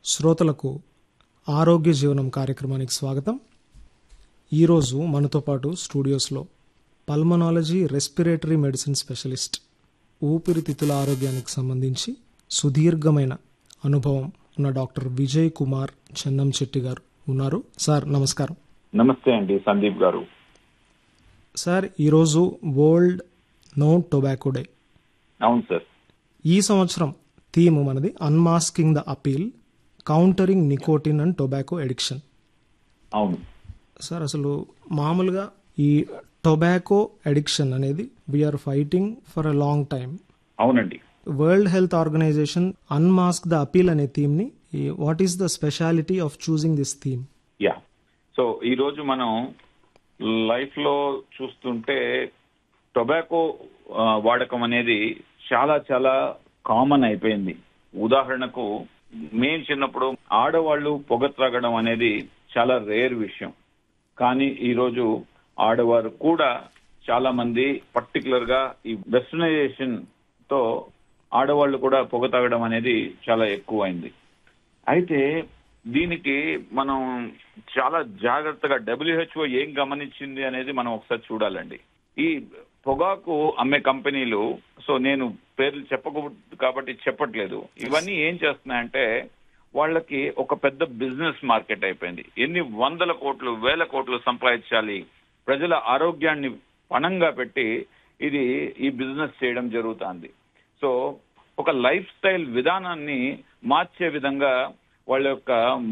శ్రోతలకు ఆరోగ్య జీవనం కార్యక్రమానికి స్వాగతం ఈరోజు మనతో పాటు స్టూడియోస్లో పల్మనాలజీ రెస్పిరేటరీ మెడిసిన్ స్పెషలిస్ట్ ఊపిరితిత్తుల ఆరోగ్యానికి సంబంధించి సుదీర్ఘమైన అనుభవం ఉన్న డాక్టర్ విజయ్ కుమార్ చెన్నం చెట్టి గారు ఉన్నారు సార్ నమస్కారం నమస్తే అండి సందీప్ గారు సార్ ఈరోజు వరల్డ్ నో టొబాకో డే అవును సార్ ఈ సంవత్సరం థీమ్ మనది unmasking the appeal countering nicotine and tobacco addiction అవును సార్ అసలు మామూలుగా ఈ టొబాకో అడిక్షన్ అనేది we're fighting for a long time అవునండి world health organization unmask the appeal అనే థీమ్ ని what is the speciality of choosing this theme yeah so ఈ రోజు మనం లైఫ్ లో చూస్తుంటే టొబాకో ఆ, వాడకం అనేది చాలా చాలా కామన్ అయిపోయింది ఉదాహరణకు మేము చిన్నప్పుడు ఆడవాళ్ళు పొగ త్రాగడం అనేది చాలా రేర్ విషయం కానీ ఈ రోజు ఆడవారు కూడా చాలా మంది పర్టికులర్ గా ఈ వెస్టర్నైజేషన్ తో ఆడవాళ్ళు కూడా పొగ తాగడం అనేది చాలా ఎక్కువైంది అయితే దీనికి మనం చాలా జాగ్రత్తగా డబ్ల్యూహెచ్ఓ ఏం గమనించింది అనేది మనం ఒకసారి చూడాలండి ఈ పొగాకు అమ్మే కంపెనీలు సో నేను పేర్లు చెప్పకూడదు కాబట్టి చెప్పట్లేదు ఇవన్నీ ఏం చేస్తున్నాయంటే వాళ్ళకి ఒక పెద్ద బిజినెస్ మార్కెట్ అయిపోయింది ఎన్ని వందల కోట్లు వేల కోట్లు సంపాదించాలి ప్రజల ఆరోగ్యాన్ని పణంగా పెట్టి ఇది ఈ బిజినెస్ చేయడం జరుగుతుంది సో ఒక లైఫ్ స్టైల్ విధానాన్ని మార్చే విధంగా వాళ్ళ యొక్క